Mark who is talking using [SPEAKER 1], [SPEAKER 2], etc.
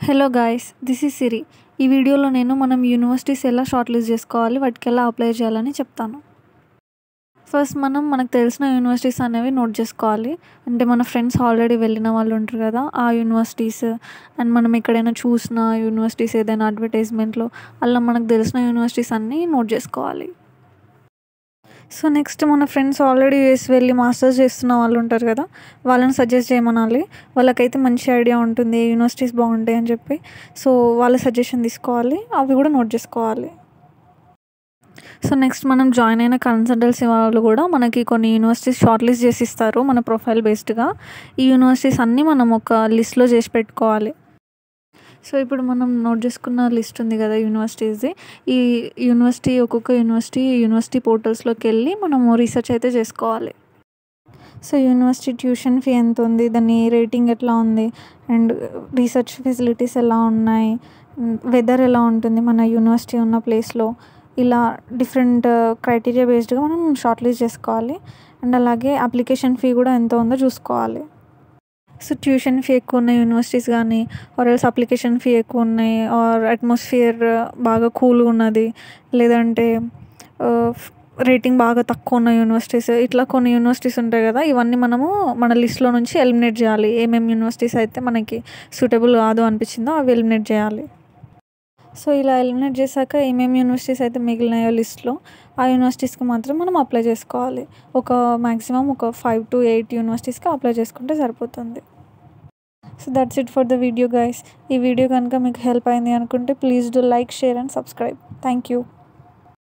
[SPEAKER 1] hello guys this is Siri ఈ వీడియోలో నేను మనం యూనివర్సిటీస్ ఎలా షార్ట్ లిస్ట్ చేసుకోవాలి వాటికి ఎలా అప్లై చేయాలని చెప్తాను ఫస్ట్ మనం మనకు తెలిసిన యూనివర్సిటీస్ అనేవి నోట్ చేసుకోవాలి అంటే మన ఫ్రెండ్స్ ఆల్రెడీ వెళ్ళిన వాళ్ళు ఉంటారు కదా ఆ యూనివర్సిటీస్ అండ్ మనం ఎక్కడైనా చూసిన యూనివర్సిటీస్ ఏదైనా అడ్వర్టైజ్మెంట్లో అలా మనకు తెలిసిన యూనివర్సిటీస్ అన్నీ నోట్ చేసుకోవాలి సో నెక్స్ట్ మన ఫ్రెండ్స్ ఆల్రెడీ యూఎస్ వెళ్ళి మాస్టర్స్ చేస్తున్న వాళ్ళు ఉంటారు కదా వాళ్ళని సజెస్ట్ చేయమనాలి వాళ్ళకైతే మంచి ఐడియా ఉంటుంది ఏ యూనివర్సిటీస్ బాగుంటాయి అని చెప్పి సో వాళ్ళ సజెషన్ తీసుకోవాలి అవి కూడా నోట్ చేసుకోవాలి సో నెక్స్ట్ మనం జాయిన్ అయిన కన్సల్టెన్సీ వాళ్ళు కూడా మనకి కొన్ని యూనివర్సిటీస్ షార్ట్ లిస్ట్ చేసి ఇస్తారు మన ప్రొఫైల్ బేస్డ్గా ఈ యూనివర్సిటీస్ అన్నీ మనం ఒక లిస్ట్లో చేసి పెట్టుకోవాలి సో ఇప్పుడు మనం నోట్ చేసుకున్న లిస్ట్ ఉంది కదా యూనివర్సిటీస్ది ఈ యూనివర్సిటీ ఒక్కొక్క యూనివర్సిటీ యూనివర్సిటీ పోర్టల్స్లోకి వెళ్ళి మనము రీసెర్చ్ అయితే చేసుకోవాలి సో యూనివర్సిటీ ట్యూషన్ ఫీ ఎంత ఉంది దాని రేటింగ్ ఎట్లా ఉంది అండ్ రీసెర్చ్ ఫెసిలిటీస్ ఎలా ఉన్నాయి వెదర్ ఎలా ఉంటుంది మన యూనివర్సిటీ ఉన్న ప్లేస్లో ఇలా డిఫరెంట్ క్రైటీరియా బేస్డ్గా మనం షార్ట్ లిస్ట్ చేసుకోవాలి అండ్ అలాగే అప్లికేషన్ ఫీ కూడా ఎంత ఉందో చూసుకోవాలి సో ట్యూషన్ ఫీ ఎక్కువ ఉన్న యూనివర్సిటీస్ కానీ ఆర్ ఎల్స్ అప్లికేషన్ ఫీ ఎక్కువ ఉన్నాయి ఆర్ అట్మాస్ఫియర్ బాగా కూల్గా ఉన్నది లేదంటే రేటింగ్ బాగా తక్కువ ఉన్న యూనివర్సిటీస్ ఇట్లా కొన్ని యూనివర్సిటీస్ ఉంటాయి కదా ఇవన్నీ మనము మన లిస్ట్లో నుంచి ఎలిమినేట్ చేయాలి ఏమేమి యూనివర్సిటీస్ అయితే మనకి సూటబుల్ కాదు అనిపించిందో అవి ఎలిమినేట్ చేయాలి సో ఇలా ఎలిమినేట్ చేశాక ఏమేమి యూనివర్సిటీస్ అయితే మిగిలినాయో లిస్ట్లో ఆ యూనివర్సిటీస్కి మాత్రం మనం అప్లై చేసుకోవాలి ఒక మ్యాక్సిమం ఒక ఫైవ్ టు ఎయిట్ యూనివర్సిటీస్కి అప్లై చేసుకుంటే సరిపోతుంది so that's it for the video guys ఈ వీడియో కనుక మీకు హెల్ప్ అయింది అనుకుంటే please do like share and subscribe thank you